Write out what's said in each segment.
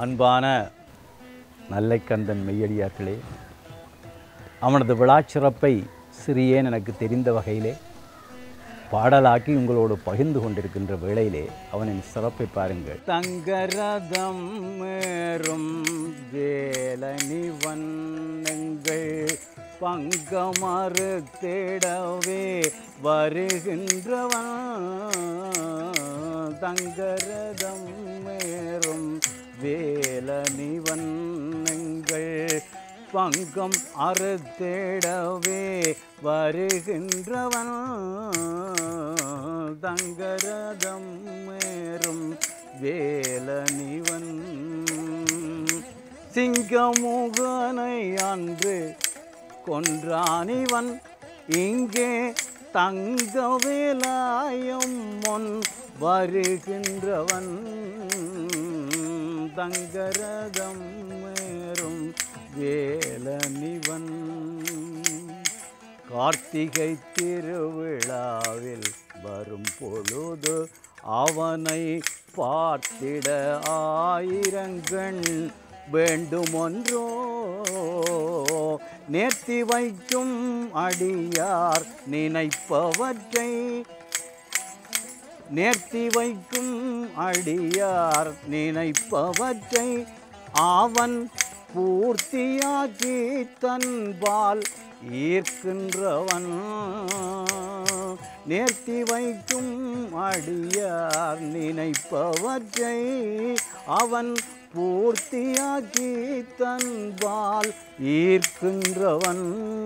அன்பான நல்லைக்கந்தன் மெய்யடியார்களே அவனது விழாச்சிறப்பை சிறியேன் எனக்கு தெரிந்த வகையிலே பாடலாக்கி உங்களோடு பகிர்ந்து கொண்டிருக்கின்ற வேளையிலே அவனின் சிறப்பை பாருங்கள் தங்கரதம் மேறும் வேலனி வண்ணங்கள் பங்கமறு தேடவே வருகின்றவன் தங்கரதம் மேறும் வேலனி வண்ணங்கள் பங்கம் அறுத்தேடவே வருகின்றவன் தங்கரதம் மேறும் வேலனிவன் சிங்கமுகனை அன்று கொன்றானிவன் இங்கே தங்க வேலாயம் முன் வருகின்றவன் தங்கரதம் மேறும் வேலனிவன் கார்த்திகை திருவிழாவில் வரும் பொழுது அவனை பார்த்திட ஆயிரங்கண் வேண்டுமொன்றோ நேர்த்தி வைக்கும் அடியார் நினைப்பவற்றை நேர்த்தி வைக்கும் அடியார் நினைப்பவற்றை அவன் பூர்த்தியாக்கி தன்பால் ஈர்க்கின்றவன் நேர்த்தி வைக்கும் அடியார் நினைப்பவற்றை அவன் பூர்த்தியாக்கி தன்பால் ஈர்க்கின்றவன்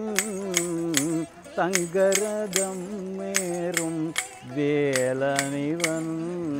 தங்கரதம் மேறும் வேலனிவன்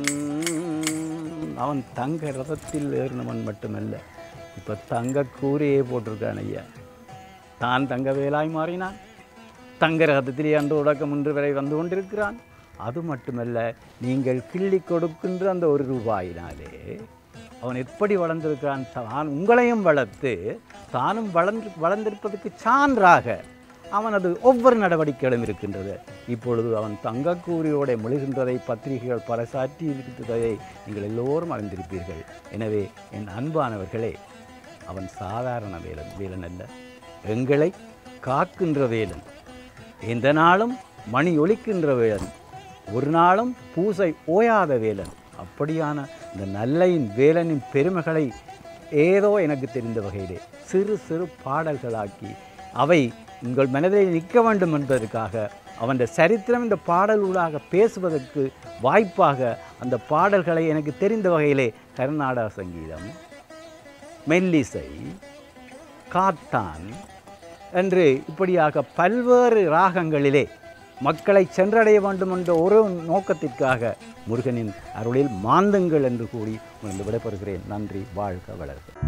அவன் தங்க ரதத்தில் ஏறினவன் மட்டுமல்ல இப்போ தங்க கூரையே போட்டிருக்கான் ஐயா தான் தங்க வேலாய் மாறினான் தங்க ரகத்திலே அன்று உடக்கம் இன்று வரை வந்து கொண்டிருக்கிறான் அது மட்டுமல்ல நீங்கள் கிள்ளி கொடுக்கின்ற அந்த ஒரு ரூபாயினாலே அவன் எப்படி வளர்ந்திருக்கிறான் தான் உங்களையும் வளர்த்து தானும் வளர்ந்து வளர்ந்திருப்பதற்கு சான்றாக அவனது ஒவ்வொரு நடவடிக்கைகளும் இருக்கின்றது இப்பொழுது அவன் தங்கக்கூறியோட மொழிகின்றதை பத்திரிகைகள் பறைசாற்றி இருக்கிறதை நீங்கள் எல்லோரும் அறிந்திருப்பீர்கள் எனவே என் அன்பானவர்களே அவன் சாதாரண வேலன் வேலன் அல்ல எங்களை காக்கின்ற வேலன் எந்த நாளும் மணி ஒலிக்கின்ற வேலன் ஒரு நாளும் பூசை ஓயாத வேலன் அப்படியான இந்த நல்லையின் வேலனின் பெருமைகளை ஏதோ எனக்கு தெரிந்த வகையிலே சிறு சிறு பாடல்களாக்கி அவை உங்கள் மனதில் நிற்க வேண்டும் என்பதற்காக அவன் சரித்திரம் இந்த பாடலூடாக பேசுவதற்கு வாய்ப்பாக அந்த பாடல்களை எனக்கு தெரிந்த வகையிலே கர்நாடக சங்கீதம் மெல்லிசை காத்தான் என்று இப்படியாக பல்வேறு ராகங்களிலே மக்களை சென்றடைய வேண்டும் என்ற ஒரு நோக்கத்திற்காக முருகனின் அருளில் மாந்துங்கள் என்று கூறி உங்களுக்கு விடைபெறுகிறேன் நன்றி வாழ்க வளர்க